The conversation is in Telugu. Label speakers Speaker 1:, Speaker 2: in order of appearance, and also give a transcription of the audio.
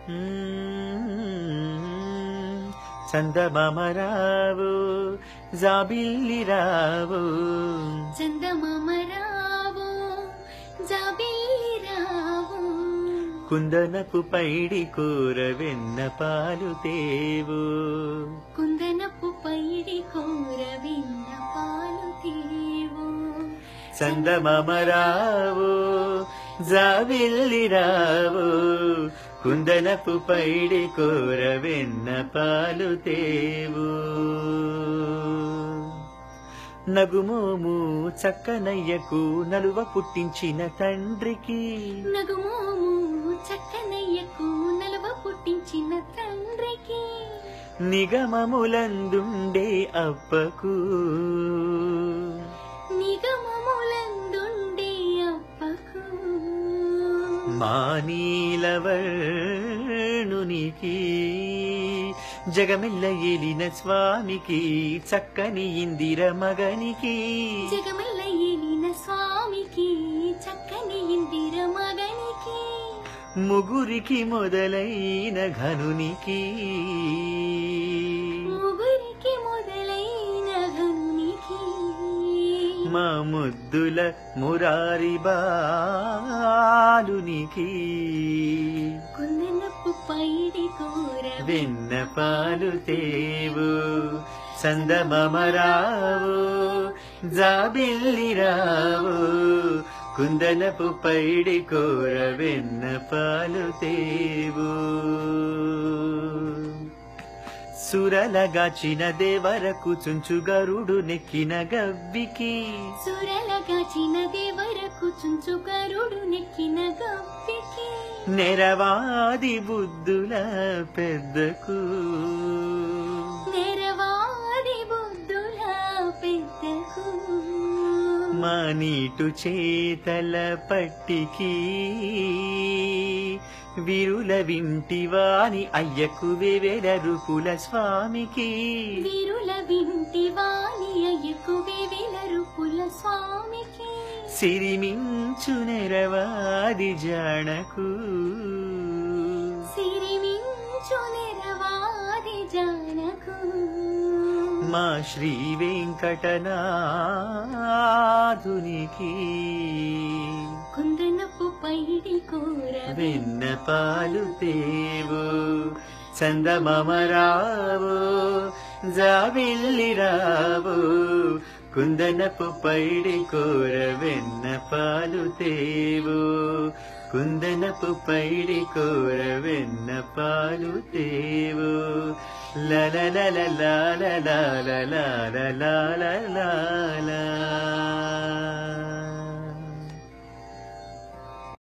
Speaker 1: చందమామరావు జాబిల్లిరావు
Speaker 2: చందమామ రావు జాబిల్లి రావు
Speaker 1: కుందనపు పైడి కూర వెన్న పాలు తేవు
Speaker 2: కుందనపు పైడి కూర విన్న పాలు తీవు
Speaker 1: చందమామరావు జాబిల్లిరావు కుందనపు పైడి కూర వెన్న పాలు తేవు నగుమోము చక్కనయ్యకు నలువ పుట్టించిన తండ్రికి
Speaker 2: నగుమోము చక్కనయ్యకు నలువ పుట్టించిన తండ్రికి
Speaker 1: నిగమములందుండే అప్పకు
Speaker 2: నిగమములందుండే అప్పకు
Speaker 1: మానీలవర్ణునికి జగమెల్ల ఏలిన స్వామికి చక్కని ఇందిర మగనికి
Speaker 2: జగమల్ల ఏలిన స్వామికి చక్కని ఇందిర మగనికి
Speaker 1: ముగురికి మొదలైన ఘనునికి
Speaker 2: ముగురికి మొదలైన గనునికి
Speaker 1: మా ముద్దుల మురారి బాలునికి
Speaker 2: కుందనపు పైడి కూర
Speaker 1: వెన్న పాలు తేవు చందమరావు జాబిల్లిరావు కుందనపు పైడి కూర వెన్న పాలు తేవు సురలగాచిన దేవరకు చుంచుగరుడు నెక్కిన గవ్వికి
Speaker 2: సురలగాచిన దేవరకు చుంచుకరుడు నెక్కిన గప్పికి
Speaker 1: నెరవాది బుద్ధుల పెద్దకు
Speaker 2: నెరవాది బుద్ధుల పెద్దకు
Speaker 1: మా నీటు చేతల పట్టికి విరుల వింటివాని అయ్యకు వెవెల రుపుల స్వామికి
Speaker 2: వీరుల వింటి వాణి అయ్యకు వేవేల రూపుల స్వామికి
Speaker 1: సిరిమించు నెరవాది జాణకు
Speaker 2: సిరిమించు నెరవాది జానకు
Speaker 1: మా శ్రీ వెంకటనాథునికి
Speaker 2: కుందనపు పైడి కూర
Speaker 1: వెన్న పాలు తేవు చందమరావు జాబిల్లిరావు కుందనపు పైడి కూర వెన్న పాలు తేవు కుందనపు పైడి కూర వెన్న పాలు తేవు లల